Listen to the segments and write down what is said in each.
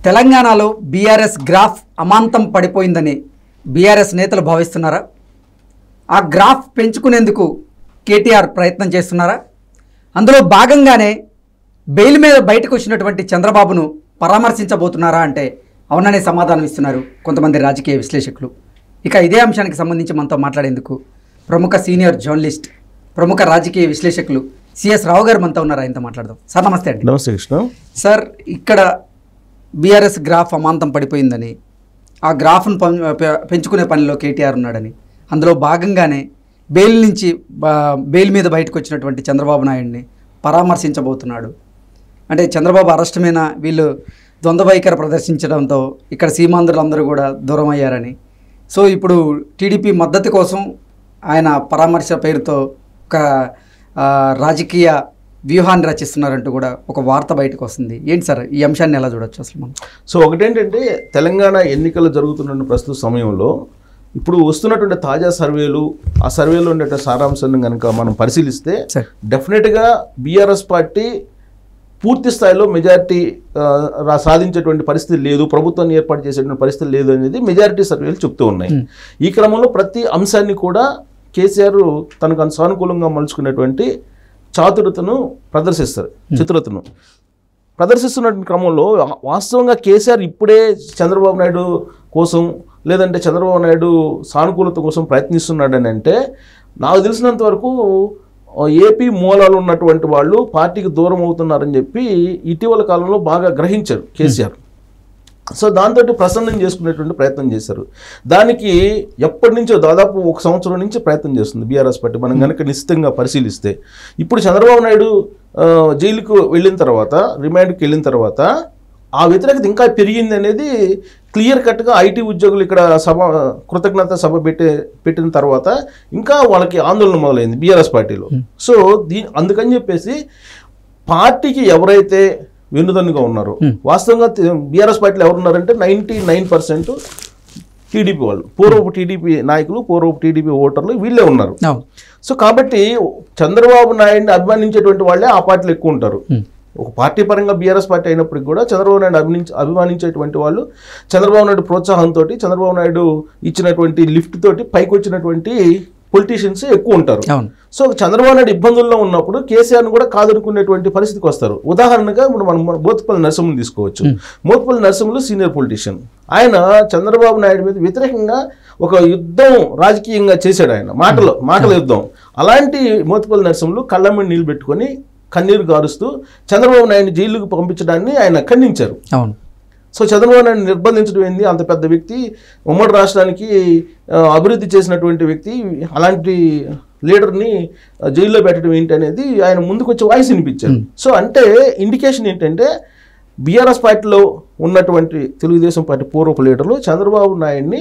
తెలంగాణలో BRS graph అమాంతం పడిపోయిందని BRS నేతలు భావిస్తున్నారా ఆ గ్రాఫ్ పెంచుకునేందుకు కేటీఆర్ ప్రయత్నం చేస్తున్నారా అందులో భాగంగానే బెయిల్ మీద బయటకు వచ్చినటువంటి చంద్రబాబును పరామర్శించబోతున్నారా అంటే అవుననే సమాధానం ఇస్తున్నారు కొంతమంది రాజకీయ విశ్లేషకులు ఇక ఇదే అంశానికి సంబంధించి మనతో మాట్లాడేందుకు ప్రముఖ సీనియర్ జర్నలిస్ట్ ప్రముఖ రాజకీయ విశ్లేషకులు సిఎస్ రావు గారు మనతో ఉన్నారు ఆయనతో మాట్లాడదాం సార్ నమస్తే అండి నమస్తే కృష్ణ సార్ ఇక్కడ బీఆర్ఎస్ గ్రాఫ్ అమాంతం పడిపోయిందని ఆ గ్రాఫ్ను పం- పె- పెంచుకునే పనిలో కేటీఆర్ ఉన్నాడని అందులో భాగంగానే బెయిల్ నుంచి బా- బెయిల్ మీద బయటకు వచ్చినటువంటి చంద్రబాబు నాయుడిని పరామర్శించబోతున్నాడు అంటే చంద్రబాబు అరెస్ట్ మీద వీళ్ళు ద్వంద్వ వైఖరి ప్రదర్శించడంతో ఇక్కడ సీమాంధ్రులందరూ కూడా దూరం అయ్యారని సో ఇప్పుడు టీడీపీ మద్దతు కోసం ఆయన పరామర్శ పేరుతో ఒక ఆ, రాజకీయ వ్యూహాన్ని రచిస్తున్నారంటూ కూడా ఒక వార్త బయటకు వస్తుంది ఏంటి సార్ ఈ అంశాన్ని ఎలా చూడొచ్చు అసలు మనం సో ఒకటేంటంటే తెలంగాణ ఎన్నికలు జరుగుతున్న ప్రస్తుత సమయంలో ఇప్పుడు వస్తున్నటువంటి తాజా సర్వేలు ఆ సర్వేలో ఉండే సారాంశాన్ని కనుక మనం పరిశీలిస్తే సార్ డెఫినెట్గా బీఆర్ఎస్ పార్టీ పూర్తి స్థాయిలో మెజారిటీ సాధించేటువంటి పరిస్థితి లేదు ప్రభుత్వాన్ని ఏర్పాటు చేసేటువంటి పరిస్థితి లేదు అనేది మెజారిటీ సర్వేలు చెప్తూ ఉన్నాయి ఈ క్రమంలో ప్రతి అంశాన్ని కూడా కేసీఆర్ తనకు అను- సానుకూలంగా మలుచుకునేటువంటి చాతురతను ప్రదర్శిస్తారు చతురతను ప్రదర్శిస్తున్నటువంటి క్రమంలో వా- వాస్తవంగా కేసీఆర్ ఇప్పుడే చంద్రబాబు నాయుడు కోసం లేదంటే చంద్రబాబు నాయుడు సానుకూలత కోసం ప్రయత్నిస్తున్నాడని అంటే నాకు తెలిసినంత వరకు ఆ, ఏపీ మూలాలు ఉన్నటువంటి వాళ్ళు పార్టీకి దూరం అవుతున్నారని చెప్పి ఇటీవల కాలంలో బాగా గ్రహించారు కేసీఆర్ సో దాంతో ప్రసన్నం చేసుకునేటువంటి ప్రయత్నం చేశారు దానికి ఎప్పటి నుంచో దాదాపు ఒక సంవత్సరం నుంచి ప్రయత్నం చేస్తుంది బీఆర్ఎస్ పార్టీ మనం కనుక నిశ్చితంగా పరిశీలిస్తే ఇప్పుడు చంద్రబాబు నాయుడు ఆ, జైలుకు వెళ్ళిన తర్వాత రిమాండ్కి వెళ్ళిన తర్వాత ఆ వ్యతిరేకత ఇంకా పెరిగింది అనేది క్లియర్ కట్గా ఐటీ ఉద్యోగులు ఇక్కడ సభ కృతజ్ఞత సభ పెట్టే పెట్టిన తర్వాత ఇంకా వాళ్ళకి ఆందోళన మొదలైంది బీఆర్ఎస్ పార్టీలో సో దీ అందుకని చెప్పేసి పార్టీకి ఎవరైతే వెన్నుదన్నుగా ఉన్నారో వాస్తవంగా బీఆర్ఎస్ పార్టీలో ఎవరు ఉన్నారంటే నైంటీ నైన్ పర్సెంట్ టీడీపీ వాళ్ళు పూర్వపు టీడీపీ నాయకులు పూర్వపు టీడీపీ ఓటర్లు వీళ్ళే ఉన్నారు అవును సో కాబట్టి చంద్రబాబు నాయుడిని అభిమానించేటువంటి వాళ్ళే ఆ పార్టీలో ఎక్కువ ఉంటారు ఒక పార్టీ పరంగా బీఆర్ఎస్ పార్టీ అయినప్పటికీ కూడా చంద్రబాబు నాయుడు అభినించ అభిమానించేటువంటి వాళ్ళు చంద్రబాబు నాయుడు ప్రోత్సాహంతో చంద్రబాబు నాయుడు ఇచ్చినటువంటి లిఫ్ట్ తోటి పైకి వచ్చినటువంటి పొలిటీషియన్స్ ఎక్కువ ఉంటారు అవును సో చంద్రబాబు నాయుడు ఇబ్బందుల్లో ఉన్నప్పుడు కేసీఆర్ను కూడా కాదనుకునేటువంటి పరిస్థితికి వస్తారు ఉదాహరణగా ఇప్పుడు మనం మన మోత్పల్లి నరసింహులు తీసుకోవచ్చు మోత్పల్లి నరసింహులు సీనియర్ పొలిటీషియన్ ఆయన చంద్రబాబు నాయుడు మీద వ్యతిరేకంగా ఒక యుద్ధం రాజకీయంగా చేశాడు ఆయన మాటలు మాటల యుద్ధం అలాంటి మోత్పల్లి నరసింహులు కళ్ళ మీద నీళ్ళు పెట్టుకొని కన్నీరు గారుస్తూ చంద్రబాబు నాయుడిని జైలుకు పంపించడాన్ని ఆయన ఖండించారు అవును సో చంద్రబాబు నాయుడు నిర్బంధించడం ఏంది అంత పెద్ద వ్యక్తి ఉమ్మడి రాష్ట్రానికి ఆ, అభివృద్ధి చేసినటువంటి వ్యక్తి అలాంటి లీడర్ని ఆ, జైల్లో పెట్టడం ఏంటి అనేది ఆయన ముందుకు వచ్చి వాయిస్ వినిపించారు సో అంటే ఇండికేషన్ ఏంటంటే బీఆర్ఎస్ పార్టీలో ఉన్నటువంటి తెలుగుదేశం పార్టీ పూర్వపు లీడర్లు చంద్రబాబు నాయుడిని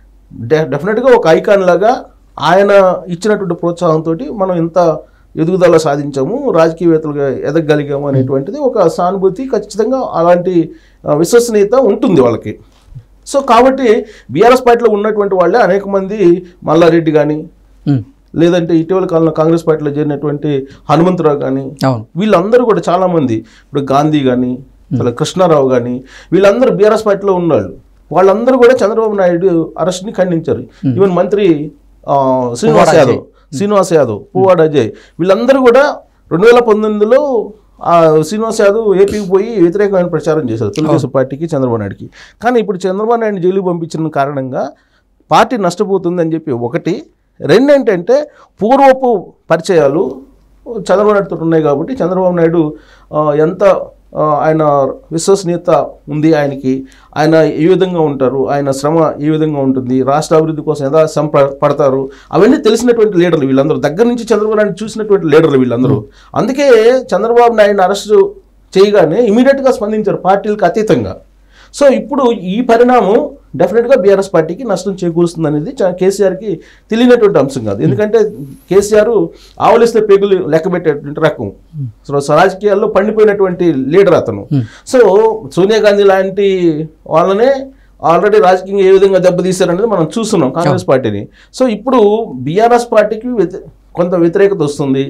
డె డెఫినెట్గా ఒక ఐకాన్ లాగా ఆయన ఇచ్చినటువంటి ప్రోత్సాహంతో మనం ఇంత ఎదుగుదల సాధించాము రాజకీయవేత్తలుగా ఎదగగలిగాము అనేటువంటిది ఒక సానుభూతి ఖచ్చితంగా అలాంటి ఆ, విశ్వసనీయత ఉంటుంది వాళ్ళకి సో కాబట్టి బీఆర్ఎస్ పార్టీలో ఉన్నటువంటి వాళ్ళే అనేక మంది మల్లారెడ్డి కానీ ఉమ్. లేదంటే ఇటీవల కాలంలో కాంగ్రెస్ పార్టీలో చేరినటువంటి హనుమంతరావు కానీ అవును వీళ్ళందరూ కూడా చాలామంది ఇప్పుడు గాంధీ కానీ అలా కృష్ణారావు కానీ వీళ్ళందరూ బీఆర్ఎస్ పార్టీలో ఉన్నాళ్ళు వాళ్ళందరూ కూడా చంద్రబాబు నాయుడు అరెస్ట్ని ఖండించారు ఈవెన్ మంత్రి ఆ, శ్రీనివాస్ పువ్వాడ యాదవ్ శ్రీనివాస్ యాదవ్ పువ్వాడ అజయ్ వీళ్ళందరూ కూడా రెండు వేల పంతొమ్మిదిలో ఆ, శ్రీనివాస్ యాదవ్ ఏపీకి పోయి వ్యతిరేకమైన ప్రచారం చేశారు తెలుగుదేశం పార్టీకి చంద్రబాబు నాయుడుకి కానీ ఇప్పుడు చంద్రబాబు నాయుడు జైలుకు పంపించిన కారణంగా పార్టీ నష్టపోతుంది అని చెప్పి ఒకటి రెండు ఏంటంటే పూర్వపు పరిచయాలు చంద్రబాబు నాయుడుతో ఉన్నాయి కాబట్టి చంద్రబాబు నాయుడు ఆ, ఎంత ఆ, ఆయన విశ్వసనీయత ఉంది ఆయనకి ఆయన ఏ విధంగా ఉంటారు ఆయన శ్రమ ఏ విధంగా ఉంటుంది రాష్ట్ర అభివృద్ధి కోసం ఎలా శ్రమ ప- పడతారు అవన్నీ తెలిసినటువంటి లీడర్లు వీళ్ళందరూ దగ్గర నుంచి చంద్రబాబు నాయుడు చూసినటువంటి లీడర్లు వీళ్ళందరూ అందుకే చంద్రబాబు నాయుడిని అరెస్ట్ చేయగానే ఇమీడియట్గా స్పందించారు పార్టీలకు అతీతంగా సో ఇప్పుడు ఈ పరిణామం డెఫినెట్గా బీఆర్ఎస్ పార్టీకి నష్టం చేకూరుస్తుంది అనేది చా- కేసీఆర్కి తెలియనటువంటి అంశం కాదు ఎందుకంటే కేసీఆర్ ఆవలిస్తే పెగులు లెక్క పెట్టేటువంటి రకం సో రాజకీయాల్లో పండిపోయినటువంటి లీడర్ అతను సో సోనియా గాంధీ లాంటి వాళ్ళనే ఆల్రెడీ రాజకీయంగా ఏ విధంగా దెబ్బతీశారనేది మనం చూస్తున్నాం కాంగ్రెస్ పార్టీని సో ఇప్పుడు బీఆర్ఎస్ పార్టీకి వ్యతి- కొంత వ్యతిరేకత వస్తుంది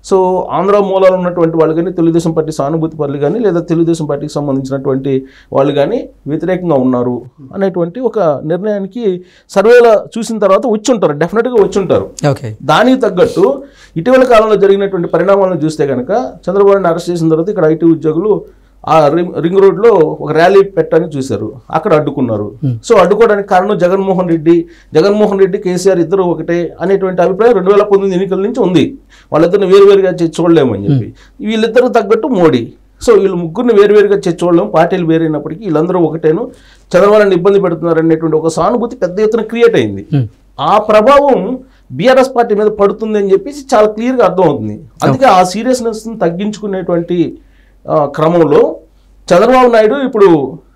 సో ఆంధ్ర మూలాలు ఉన్నటువంటి వాళ్ళు కానీ తెలుగుదేశం పార్టీ సానుభూతి పరులు కానీ లేదా తెలుగుదేశం పార్టీకి సంబంధించినటువంటి వాళ్ళు కానీ వ్యతిరేకంగా ఉన్నారు అనేటువంటి ఒక నిర్ణయానికి సర్వేలో చూసిన తర్వాత వచ్చి ఉంటారు డెఫినెట్గా వచ్చి ఉంటారు ఓకే దానికి తగ్గట్టు ఇటీవల కాలంలో జరిగినటువంటి పరిణామాలను చూస్తే కనుక చంద్రబాబు నాయుడు అరెస్ట్ చేసిన తర్వాత ఇక్కడ ఐటీ ఉద్యోగులు ఆ రింగ్ రింగ్ రోడ్లో ఒక ర్యాలీ పెట్టడానికి చూశారు అక్కడ అడ్డుకున్నారు సో అడ్డుకోవడానికి కారణం జగన్మోహన్ రెడ్డి జగన్మోహన్ రెడ్డి కేసీఆర్ ఇద్దరు ఒకటే అనేటువంటి అభిప్రాయం రెండు వేల పంతొమ్మిది ఎన్నికల నుంచి ఉంది వాళ్ళిద్దరిని వేరువేరుగా చేసి చూడలేమని చెప్పి వీళ్ళిద్దరు తగ్గట్టు మోడీ సో వీళ్ళు ముగ్గురిని వేరువేరుగా చేసి చూడలేము పార్టీలు వేరైనప్పటికీ వీళ్ళందరూ ఒకటేను చంద్రబాబు నాయుడు ఇబ్బంది పెడుతున్నారు అనేటువంటి ఒక సానుభూతి పెద్ద ఎత్తున క్రియేట్ అయింది ఆ ప్రభావం బీఆర్ఎస్ పార్టీ మీద పడుతుంది అని చెప్పేసి చాలా క్లియర్గా అర్థమవుతుంది అందుకే ఆ సీరియస్నెస్ తగ్గించుకునేటువంటి ఆ, క్రమంలో చంద్రబాబు నాయుడు ఇప్పుడు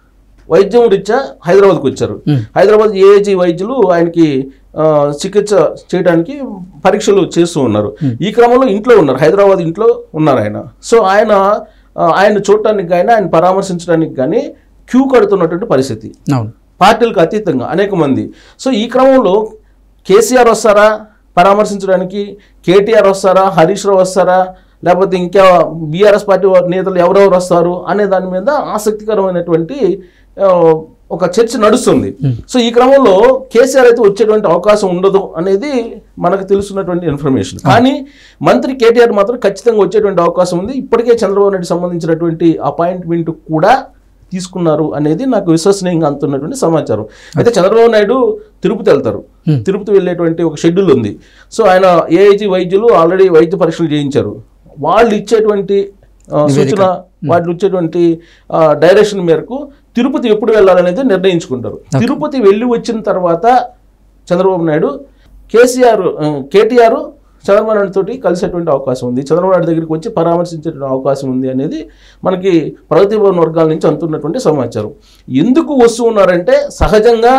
వైద్యం రీత్యా హైదరాబాద్కి వచ్చారు హైదరాబాద్ ఏఏజీ వైద్యులు ఆయనకి ఆ, చికిత్స చేయడానికి పరీక్షలు చేస్తూ ఉన్నారు ఈ క్రమంలో ఇంట్లో ఉన్నారు హైదరాబాద్ ఇంట్లో ఉన్నారు ఆయన సో ఆయన ఆ, ఆయన చూడటానికి కానీ ఆయన పరామర్శించడానికి కానీ క్యూ కడుతున్నటువంటి పరిస్థితి అవును పార్టీలకు అతీతంగా అనేక మంది సో ఈ క్రమంలో కేసీఆర్ వస్తారా పరామర్శించడానికి కేటీఆర్ వస్తారా హరీష్ రావు వస్తారా లేకపోతే ఇంకా బీఆర్ఎస్ పార్టీ వారి నేతలు ఎవరెవరు వస్తారు అనే దాని మీద ఆసక్తికరమైనటువంటి ఆ, ఒక చర్చ నడుస్తుంది సో ఈ క్రమంలో కేసీఆర్ అయితే వచ్చేటువంటి అవకాశం ఉండదు అనేది మనకు తెలుసున్నటువంటి ఇన్ఫర్మేషన్ కానీ మంత్రి కేటీఆర్ మాత్రం ఖచ్చితంగా వచ్చేటువంటి అవకాశం ఉంది ఇప్పటికే చంద్రబాబు నాయుడు సంబంధించినటువంటి అపాయింట్మెంట్ కూడా తీసుకున్నారు అనేది నాకు విశ్వసనీయంగా అందుతున్నటువంటి సమాచారం అయితే చంద్రబాబు నాయుడు తిరుపతి వెళ్తారు తిరుపతి వెళ్ళేటువంటి ఒక షెడ్యూల్ ఉంది సో ఆయన ఏఐజీ వైద్యులు ఆల్రెడీ వైద్య పరీక్షలు చేయించారు వాళ్ళు ఇచ్చేటువంటి ఆ, సూచన వాళ్ళు ఇచ్చేటువంటి ఆ, డైరెక్షన్ మేరకు తిరుపతి ఎప్పుడు వెళ్ళాలనేది నిర్ణయించుకుంటారు తిరుపతి వెళ్ళి వచ్చిన తర్వాత చంద్రబాబు నాయుడు కేసీఆర్ ఆ, కేటీఆర్ చంద్రబాబు నాయుడు తోటి కలిసేటువంటి అవకాశం ఉంది చంద్రబాబు నాయుడు దగ్గరికి వచ్చి పరామర్శించేటువంటి అవకాశం ఉంది అనేది మనకి ప్రగతి భవన్ వర్గాల నుంచి అందుతున్నటువంటి సమాచారం ఎందుకు వస్తూ ఉన్నారంటే సహజంగా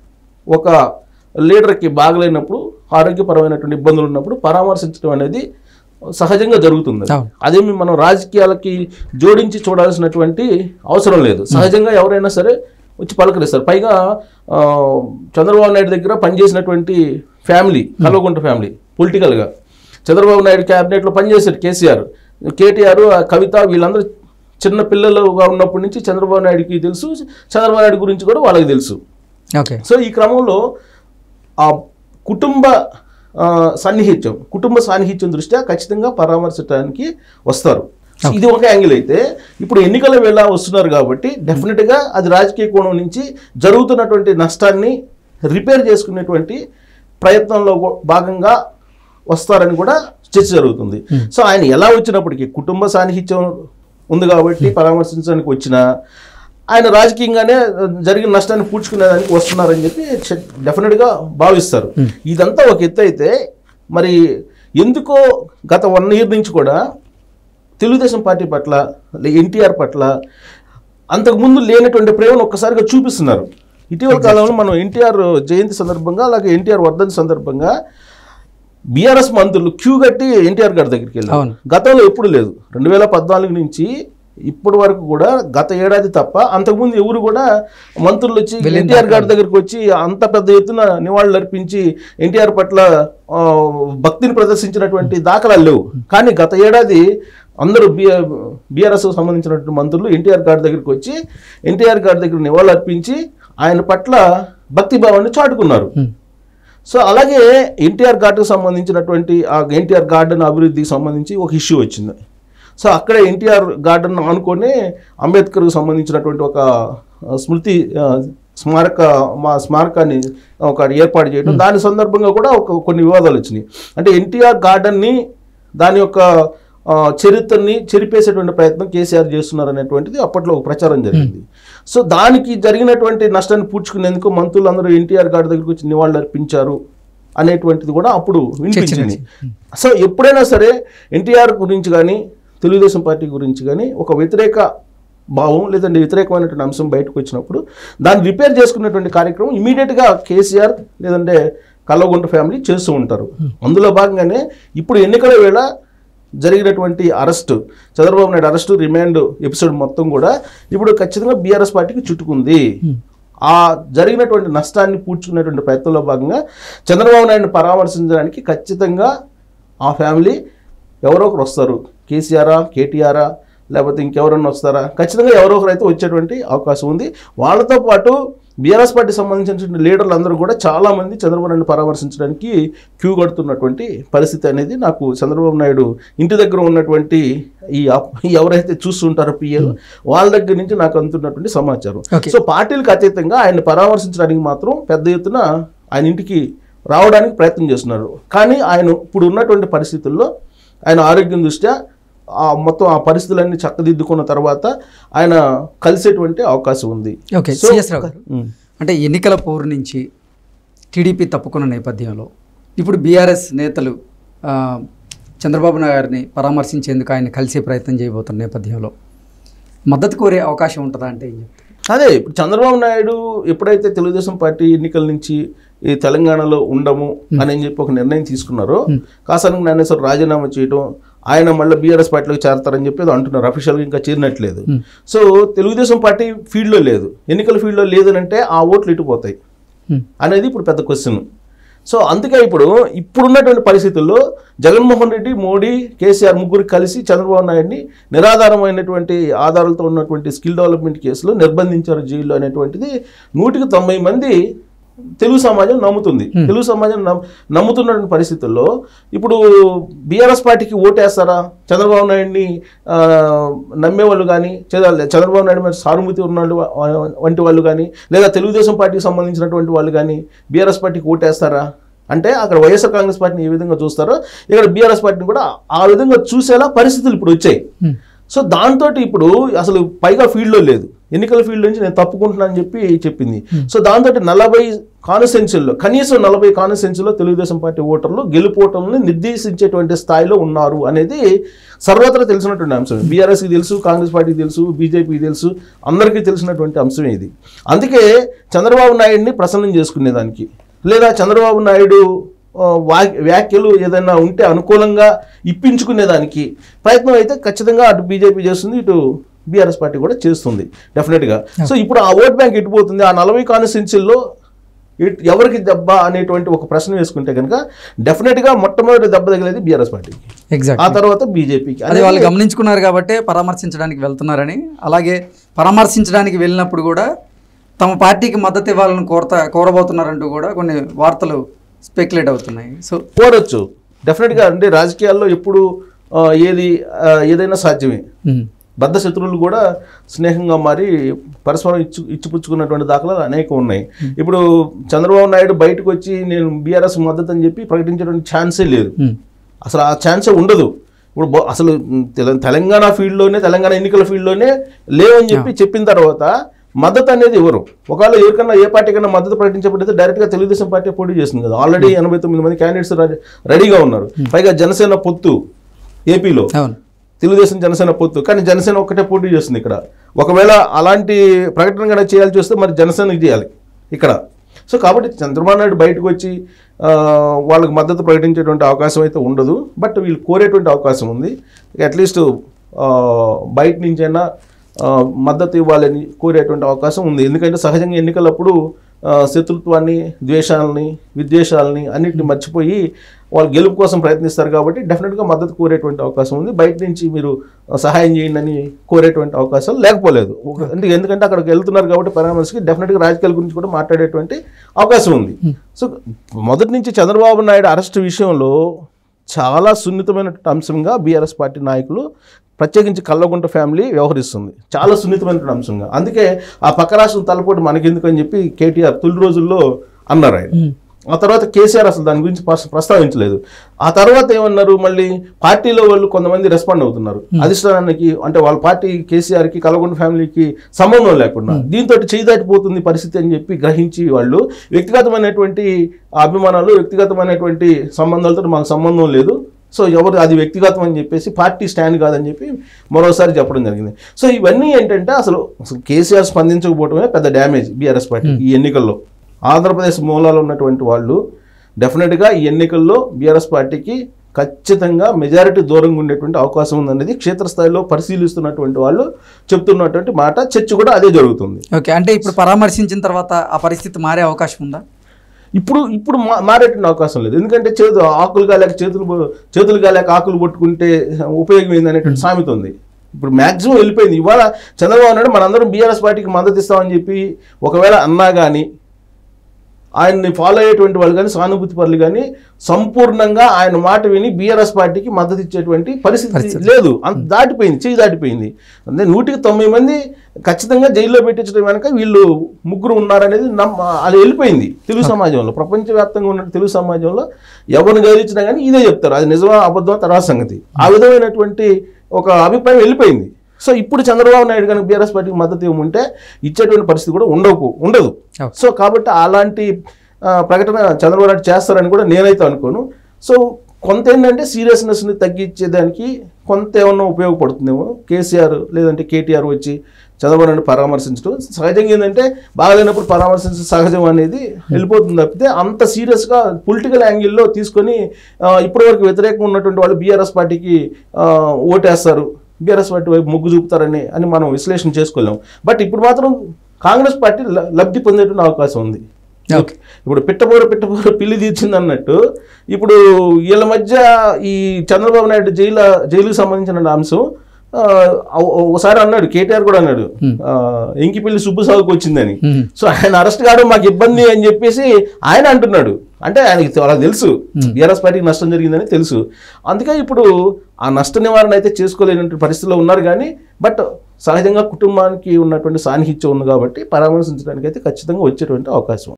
ఒక లీడర్కి బాగలేనప్పుడు ఆరోగ్యపరమైనటువంటి ఇబ్బందులు ఉన్నప్పుడు పరామర్శించడం అనేది సహజంగా జరుగుతుంది అవును. అదేమి మనం రాజకీయాలకి జోడించి చూడాల్సినటువంటి అవసరం లేదు సహజంగా ఎవరైనా సరే వచ్చి పలకరిస్తారు పైగా ఆ, చంద్రబాబు నాయుడు దగ్గర పనిచేసినటువంటి ఫ్యామిలీ కల్వకుంట ఫ్యామిలీ పొలిటికల్గా చంద్రబాబు నాయుడు క్యాబినెట్లో పనిచేశారు కేసీఆర్ కేటీఆర్ ఆ కవిత వీళ్ళందరూ చిన్న పిల్లలుగా ఉన్నప్పటి నుంచి చంద్రబాబు నాయుడుకి తెలుసు చంద్రబాబు నాయుడు గురించి కూడా వాళ్ళకి తెలుసు ఓకే సో ఈ క్రమంలో ఆ కుటుంబ ఆ, సాన్నిహిత్యం కుటుంబ సాన్నిహిత్యం దృష్ట్యా ఖచ్చితంగా పరామర్శించడానికి వస్తారు సో ఇది ఒక యాంగిల్ అయితే ఇప్పుడు ఎన్నికల వేళ వస్తున్నారు కాబట్టి డెఫినెట్గా అది రాజకీయ కోణం నుంచి జరుగుతున్నటువంటి నష్టాన్ని రిపేర్ చేసుకునేటువంటి ప్రయత్నంలో కూ- భాగంగా వస్తారని కూడా చర్చ జరుగుతుంది సో ఆయన ఎలా వచ్చినప్పటికీ కుటుంబ సాన్నిహిత్యం ఉంది కాబట్టి పరామర్శించడానికి వచ్చిన ఆయన రాజకీయంగానే జరిగిన నష్టాన్ని పూడ్చుకునేదానికి వస్తున్నారని చెప్పి చె- డెఫినెట్గా భావిస్తారు ఇదంతా ఒక ఎత్తు అయితే మరి ఎందుకో గత వన్ ఇయర్ నుంచి కూడా తెలుగుదేశం పార్టీ పట్ల ఎన్టీఆర్ పట్ల అంతకుముందు లేనటువంటి ప్రేమను ఒక్కసారిగా చూపిస్తున్నారు ఇటీవల కాలంలో మనం ఎన్టీఆర్ జయంతి సందర్భంగా అలాగే ఎన్టీఆర్ వర్ధంతి సందర్భంగా బీఆర్ఎస్ మంత్రులు క్యూ కట్టి ఎన్టీఆర్ గారి దగ్గరికి వెళ్ళారు అవును. గతంలో ఎప్పుడు లేదు రెండు వేల పద్నాలుగు నుంచి ఇప్పటి వరకు కూడా గత ఏడాది తప్ప అంతకుముందు ఎవరు కూడా మంత్రులు వచ్చి వెళ్ళిన ఎన్టీఆర్ గారి దగ్గరికి వచ్చి అంత పెద్ద ఎత్తున నివాళులు అర్పించి ఎన్టీఆర్ పట్ల ఆ, భక్తిని ప్రదర్శించినటువంటి దాఖలాలు లేవు కానీ గత ఏడాది అందరూ బిఆర్ బీఆర్ఎస్ సంబంధించినటువంటి మంత్రులు ఎన్టీఆర్ గారి దగ్గరికి వచ్చి ఎన్టీఆర్ గారి దగ్గర నివాళులు అర్పించి ఆయన పట్ల భక్తి భావాన్ని చాటుకున్నారు Hmm. సో అలాగే ఎన్టీఆర్ గార్డెన్కి సంబంధించినటువంటి ఆ ఎన్టీఆర్ గార్డెన్ అభివృద్ధికి సంబంధించి ఒక ఇష్యూ వచ్చింది సో అక్కడ ఎన్టీఆర్ గార్డెన్ అనుకొని అంబేద్కర్కి సంబంధించినటువంటి ఒక ఆ, స్మృతి ఆ, స్మారక మా స్మారకాన్ని ఒక ఏర్పాటు చేయడం దాని సందర్భంగా కూడా ఒక కొన్ని వివాదాలు వచ్చినాయి అంటే ఎన్టీఆర్ గార్డెన్ని దాని యొక్క ఆ, చరిత్రని చెరిపేసేటువంటి ప్రయత్నం కేసీఆర్ చేస్తున్నారు అనేటువంటిది అప్పట్లో ఒక ప్రచారం జరిగింది సో దానికి జరిగినటువంటి నష్టాన్ని పూడ్చుకునేందుకు మంత్రులు అందరూ ఎన్టీఆర్ గారి దగ్గరికి వచ్చి నివాళులు అర్పించారు అనేటువంటిది కూడా అప్పుడు వినిపించింది సో ఎప్పుడైనా సరే ఎన్టీఆర్ గురించి కానీ తెలుగుదేశం పార్టీ గురించి కానీ ఒక వ్యతిరేక భావం లేదంటే వ్యతిరేకమైనటువంటి అంశం బయటకు వచ్చినప్పుడు దాన్ని రిపేర్ చేసుకునేటువంటి కార్యక్రమం ఇమీడియట్గా కేసీఆర్ లేదంటే కల్లగుంట ఫ్యామిలీ చేస్తూ ఉంటారు అందులో భాగంగానే ఇప్పుడు ఎన్నికల వేళ జరిగినటువంటి arrest Chandrababu Naidu arrest remand episode మొత్తం కూడా ఇప్పుడు ఖచ్చితంగా బీఆర్ఎస్ పార్టీకి చుట్టుకుంది ఆ జరిగినటువంటి నష్టాన్ని పూడ్చుకునేటువంటి ప్రయత్నంలో భాగంగా చంద్రబాబు నాయుడుని పరామర్శించడానికి ఖచ్చితంగా ఆ ఫ్యామిలీ ఎవరో ఒకరు వస్తారు కేసీఆరా కేటీఆరా లేకపోతే ఇంకెవరన్నా వస్తారా ఖచ్చితంగా ఎవరో ఒకరు అయితే వచ్చేటువంటి అవకాశం ఉంది వాళ్ళతో పాటు బీఆర్ఎస్ పార్టీ సంబంధించిన లీడర్లు అందరూ కూడా చాలామంది చంద్రబాబు నాయుడు పరామర్శించడానికి క్యూ కడుతున్నటువంటి పరిస్థితి అనేది నాకు చంద్రబాబు నాయుడు ఇంటి దగ్గర ఉన్నటువంటి ఈ అప్- ఈ ఎవరైతే చూస్తుంటారో పిఎల్ వాళ్ళ దగ్గర నుంచి నాకు అందుతున్నటువంటి సమాచారం Okay. సో పార్టీలకు అతీతంగా ఆయన పరామర్శించడానికి మాత్రం పెద్ద ఎత్తున ఆయన ఇంటికి రావడానికి ప్రయత్నం చేస్తున్నారు కానీ ఆయన ఇప్పుడు ఉన్నటువంటి పరిస్థితుల్లో ఆయన ఆరోగ్యం దృష్ట్యా ఆ మొత్తం ఆ పరిస్థితులన్నీ చక్కదిద్దుకున్న తర్వాత ఆయన కలిసేటువంటి అవకాశం ఉంది ఓకే So- సిఎస్ రావు గారు ఉమ్. అంటే ఎన్నికల పోరు నుంచి టీడీపీ తప్పుకున్న నేపథ్యంలో ఇప్పుడు బీఆర్ఎస్ నేతలు ఆ, చంద్రబాబు నాయుడు గారిని పరామర్శించేందుకు ఆయన కలిసే ప్రయత్నం చేయబోతున్న నేపథ్యంలో మద్దతు కోరే అవకాశం ఉంటుందా అంటే ఏం చెప్తారు అదే ఇప్పుడు చంద్రబాబు నాయుడు ఎప్పుడైతే తెలుగుదేశం పార్టీ ఎన్నికల నుంచి ఈ తెలంగాణలో ఉండము అని చెప్పి ఒక నిర్ణయం తీసుకున్నారో కాసానికి జ్ఞానేశ్వర్ రాజీనామా చేయడం ఆయన మళ్ళీ బీఆర్ఎస్ పార్టీలోకి చేరతారని చెప్పి ఏదో అంటున్నారు అఫీషియల్గా ఇంకా చేరినట్లేదు సో తెలుగుదేశం పార్టీ ఫీల్డ్లో లేదు ఎన్నికల ఫీల్డ్లో లేదనంటే ఆ ఓట్లు ఇటుపోతాయి హ్మ్. అనేది ఇప్పుడు పెద్ద క్వశ్చన్ సో అందుకే ఇప్పుడు ఇప్పుడున్నటువంటి పరిస్థితుల్లో జగన్మోహన్ రెడ్డి మోడీ కేసీఆర్ ముగ్గురు కలిసి చంద్రబాబు నాయుడిని నిరాధారమైనటువంటి ఆధారాలతో ఉన్నటువంటి స్కిల్ డెవలప్మెంట్ కేసులో నిర్బంధించారు జైల్లో అనేటువంటిది నూటికి తొంభై మంది తెలుగు సమాజం నమ్ముతుంది తెలుగు సమాజం నమ్- నమ్ముతున్నటువంటి పరిస్థితుల్లో ఇప్పుడు బీఆర్ఎస్ పార్టీకి ఓటేస్తారా చంద్రబాబు నాయుడిని ఆ, నమ్మేవాళ్ళు కానీ చంద్రబాబు నాయుడు మీద సానుభూతి ఉన్న వంటి వాళ్ళు కానీ లేదా తెలుగుదేశం పార్టీకి సంబంధించినటువంటి వాళ్ళు కానీ బీఆర్ఎస్ పార్టీకి ఓటేస్తారా అంటే అక్కడ వైఎస్ఆర్ కాంగ్రెస్ పార్టీని ఏ విధంగా చూస్తారో ఇక్కడ బీఆర్ఎస్ పార్టీని కూడా ఆ విధంగా చూసేలా పరిస్థితులు ఇప్పుడు వచ్చాయి హ్మ్. సో దాంతో ఇప్పుడు అసలు పైగా ఫీల్డ్లో లేదు ఎన్నికల ఫీల్డ్ నుంచి నేను తప్పుకుంటున్నానని చెప్పి చెప్పింది సో దాంతో నలభై కాన్స్టెన్సీల్లో కనీసం నలభై కాన్స్టెన్సీలో తెలుగుదేశం పార్టీ ఓటర్లు గెలుపోవటంని నిర్దేశించేటువంటి స్థాయిలో ఉన్నారు అనేది సర్వత్రా తెలిసినటువంటి అంశం బీఆర్ఎస్కి తెలుసు కాంగ్రెస్ పార్టీకి తెలుసు బీజేపీకి తెలుసు అందరికీ తెలిసినటువంటి అంశం ఇది అందుకే చంద్రబాబు నాయుడిని ప్రసన్నం చేసుకునేదానికి లేదా చంద్రబాబు నాయుడు ఆ, వా- వ్యాఖ్యలు ఏదైనా ఉంటే అనుకూలంగా ఇప్పించుకునేదానికి ప్రయత్నం అయితే ఖచ్చితంగా అటు బీజేపీ చేస్తుంది ఇటు బీఆర్ఎస్ పార్టీ కూడా చేస్తుంది డెఫినెట్గా సో ఇప్పుడు ఆ ఓట్ బ్యాంక్ ఎటుపోతుంది ఆ నలభై కాన్స్టిట్యున్సీల్లో ఎట్- ఎవరికి దెబ్బ అనేటువంటి ఒక ప్రశ్న వేసుకుంటే కనుక డెఫినెట్గా మొట్టమొదటి దెబ్బ తగిలేది బీఆర్ఎస్ పార్టీకి ఎగ్జాక్ట్ ఆ తర్వాత బీజేపీకి అది వాళ్ళు గమనించుకున్నారు కాబట్టి పరామర్శించడానికి వెళ్తున్నారని అలాగే పరామర్శించడానికి వెళ్ళినప్పుడు కూడా తమ పార్టీకి మద్దతు ఇవ్వాలని కోరత కోరబోతున్నారంటూ కూడా కొన్ని వార్తలు స్పెక్యులేట్ అవుతున్నాయి సో కోరొచ్చు డెఫినెట్గా అంటే రాజకీయాల్లో ఎప్పుడు ఆ, ఏది ఆ, ఏదైనా సాధ్యమే హ్మ్. బద్ధ శత్రువులు కూడా స్నేహంగా మారి పరస్పరం ఇచ్చు ఇచ్చిపుచ్చుకున్నటువంటి దాఖలాలు అనేకం ఉన్నాయి ఇప్పుడు చంద్రబాబు నాయుడు బయటకు వచ్చి నేను బీఆర్ఎస్ మద్దతు అని చెప్పి ప్రకటించడానికి ఛాన్సే లేదు హ్మ్. అసలు ఆ ఛాన్సే ఉండదు ఇప్పుడు బో- అసలు తెల- తెలంగాణ ఫీల్డ్లోనే తెలంగాణ ఎన్నికల ఫీల్డ్లోనే లేవని చెప్పి చెప్పిన తర్వాత మద్దతు అనేది ఎవరు ఒకవేళ ఎవరికన్నా ఏ పార్టీకైనా మద్దతు ప్రకటించబడితే డైరెక్ట్గా తెలుగుదేశం పార్టీ పోటీ చేస్తుంది కదా ఆల్రెడీ ఎనభై తొమ్మిది మంది క్యాండిడేట్స్ రెడీగా ఉన్నారు పైగా జనసేన పొత్తు ఏపీలో అవును తెలుగుదేశం జనసేన పొత్తు కానీ జనసేన ఒక్కటే పోటీ చేస్తుంది ఇక్కడ ఒకవేళ అలాంటి ప్రకటన కనుక చేయాల్సి వస్తే మరి జనసేనకి చేయాలి ఇక్కడ సో కాబట్టి చంద్రబాబు నాయుడు బయటకు వచ్చి ఆ, వాళ్ళకి మద్దతు ప్రకటించేటువంటి అవకాశం అయితే ఉండదు బట్ వీళ్ళు కోరేటువంటి అవకాశం ఉంది అట్లీస్ట్ బయట నుంచైనా ఆ, మద్దతు ఇవ్వాలని కోరేటువంటి అవకాశం ఉంది ఎందుకంటే సహజంగా ఎన్నికలప్పుడు ఆ, శత్రుత్వాన్ని ద్వేషాలని విద్వేషాలని అన్నింటిని మర్చిపోయి వాళ్ళు గెలుపు కోసం ప్రయత్నిస్తారు కాబట్టి డెఫినెట్గా మద్దతు కోరేటువంటి అవకాశం ఉంది బయట నుంచి మీరు ఆ, సహాయం చేయండి అని కోరేటువంటి అవకాశాలు లేకపోలేదు ఒక- అంటే ఎందుకంటే అక్కడికి వెళ్తున్నారు కాబట్టి పరామర్శకి డెఫినెట్గా రాజకీయాల గురించి కూడా మాట్లాడేటువంటి అవకాశం ఉంది సో మొదటి నుంచి చంద్రబాబు నాయుడు అరెస్ట్ విషయంలో చాలా సున్నితమైనటువంటి అంశంగా బీఆర్ఎస్ పార్టీ నాయకులు ప్రత్యేకించి కల్లగుంట ఫ్యామిలీ వ్యవహరిస్తుంది చాలా సున్నితమైనటువంటి అంశంగా అందుకే ఆ పక్క రాష్ట్రం తలపోటు మనకెందుకు అని చెప్పి కేటీఆర్ తొలి రోజుల్లో అన్నారు ఆయన ఆ తర్వాత కేసీఆర్ అసలు దాని గురించి ప్రస్త- ప్రస్తావించలేదు ఆ తర్వాత ఏమన్నారు మళ్ళీ పార్టీలో వాళ్ళు కొంతమంది రెస్పాండ్ అవుతున్నారు అధిష్టానానికి అంటే వాళ్ళ పార్టీ కేసీఆర్కి కలగొండ ఫ్యామిలీకి సంబంధం లేకుండా దీంతో చేయి దాటిపోతుంది పరిస్థితి అని చెప్పి గ్రహించి వాళ్ళు వ్యక్తిగతమైనటువంటి అభిమానాలు వ్యక్తిగతమైనటువంటి సంబంధాలతో మాకు సంబంధం లేదు సో ఎవరు అది వ్యక్తిగతం అని చెప్పేసి పార్టీ స్టాండ్ కాదని చెప్పి మరోసారి చెప్పడం జరిగింది సో ఇవన్నీ ఏంటంటే అసలు అసలు కేసీఆర్ స్పందించకపోవడమే పెద్ద డ్యామేజ్ బీఆర్ఎస్ పార్టీ ఈ ఎన్నికల్లో ఆంధ్రప్రదేశ్ మూలాలు ఉన్నటువంటి వాళ్ళు డెఫినెట్గా ఈ ఎన్నికల్లో బీఆర్ఎస్ పార్టీకి ఖచ్చితంగా మెజారిటీ దూరంగా ఉండేటువంటి అవకాశం ఉందనేది క్షేత్రస్థాయిలో పరిశీలిస్తున్నటువంటి వాళ్ళు చెప్తున్నటువంటి మాట చర్చ కూడా అదే జరుగుతుంది ఓకే అంటే ఇప్పుడు పరామర్శించిన తర్వాత ఆ పరిస్థితి మారే అవకాశం ఉందా ఇప్పుడు ఇప్పుడు మా- మారేటువంటి అవకాశం లేదు ఎందుకంటే చేతు ఆకులు కాలేక చేతులు పో- చేతులు కాలేక ఆకులు పట్టుకుంటే ఉపయోగం ఏంది అనేటువంటి సామెత ఉంది ఇప్పుడు మ్యాక్సిమం వెళ్ళిపోయింది ఇవాళ చంద్రబాబు నాయుడు మనందరం బీఆర్ఎస్ పార్టీకి మద్దతు ఇస్తామని చెప్పి ఒకవేళ అన్నా కానీ ఆయన్ని ఫాలో అయ్యేటువంటి వాళ్ళు కానీ సానుభూతి పరులు కానీ సంపూర్ణంగా ఆయన మాట విని బీఆర్ఎస్ పార్టీకి మద్దతు ఇచ్చేటువంటి పరిస్థితి లేదు అంత దాటిపోయింది చెయ్యి దాటిపోయింది అంటే నూటికి తొంభై మంది ఖచ్చితంగా జైల్లో పెట్టించడం వెనక వీళ్ళు ముగ్గురు ఉన్నారనేది నమ్మ అది వెళ్ళిపోయింది తెలుగు సమాజంలో ప్రపంచవ్యాప్తంగా ఉన్న తెలుగు సమాజంలో ఎవరిని గౌరవించినా కానీ ఇదే చెప్తారు అది నిజమా అబద్ధమా తర్వాత సంగతి ఆ విధమైనటువంటి ఒక అభిప్రాయం వెళ్ళిపోయింది సో ఇప్పుడు చంద్రబాబు నాయుడు కనుక బీఆర్ఎస్ పార్టీకి మద్దతు ఇవ్వమంటే ఇచ్చేటువంటి పరిస్థితి కూడా ఉండవు ఉండదు Okay. సో కాబట్టి అలాంటి ఆ, ప్రకటన చంద్రబాబు నాయుడు చేస్తారని కూడా నేనైతే అనుకోను సో కొంత ఏంటంటే సీరియస్నెస్ని తగ్గించేదానికి కొంత ఏమన్నా ఉపయోగపడుతుందేమో కేసీఆర్ లేదంటే కేటీఆర్ వచ్చి చంద్రబాబు నాయుడు పరామర్శించడం సహజంగా ఏంటంటే బాగాలేనప్పుడు పరామర్శించడం సహజం అనేది వెళ్ళిపోతుంది తప్పితే అంత సీరియస్గా పొలిటికల్ యాంగిల్లో తీసుకొని ఆ, ఇప్పటివరకు వ్యతిరేకంగా ఉన్నటువంటి వాళ్ళు బీఆర్ఎస్ పార్టీకి ఆ, ఓటేస్తారు బీఆర్ఎస్ పార్టీ వైపు మొగ్గు చూపుతారని అని మనం విశ్లేషణ చేసుకోలేం బట్ ఇప్పుడు మాత్రం కాంగ్రెస్ పార్టీ ల- లబ్ధి పొందేటువంటి అవకాశం ఉంది ఓకే ఇప్పుడు పిట్టబోర పిట్టబోర పిల్లి తీర్చింది అన్నట్టు ఇప్పుడు వీళ్ళ మధ్య ఈ చంద్రబాబు నాయుడు జైలు జైలుకు సంబంధించిన అంశం ఆ, ఓ- ఒకసారి అన్నాడు కేటీఆర్ కూడా అన్నాడు ఆ, ఎంకిపల్లి సుబ్బు సాగుకు వచ్చిందని Hmm. సో ఆయన అరెస్ట్ కావడం మాకు ఇబ్బంది అని చెప్పేసి ఆయన అంటున్నాడు అంటే ఆయనకి వాళ్ళకి తెలుసు బీఆర్ఎస్ పార్టీకి నష్టం జరిగిందని తెలుసు అందుకే ఇప్పుడు ఆ నష్ట నివారణ అయితే చేసుకోలేనటువంటి పరిస్థితిలో ఉన్నారు కానీ బట్ సహజంగా కుటుంబానికి ఉన్నటువంటి సాన్నిహిత్యం ఉంది కాబట్టి పరామర్శించడానికి అయితే ఖచ్చితంగా వచ్చేటువంటి అవకాశం ఉంది.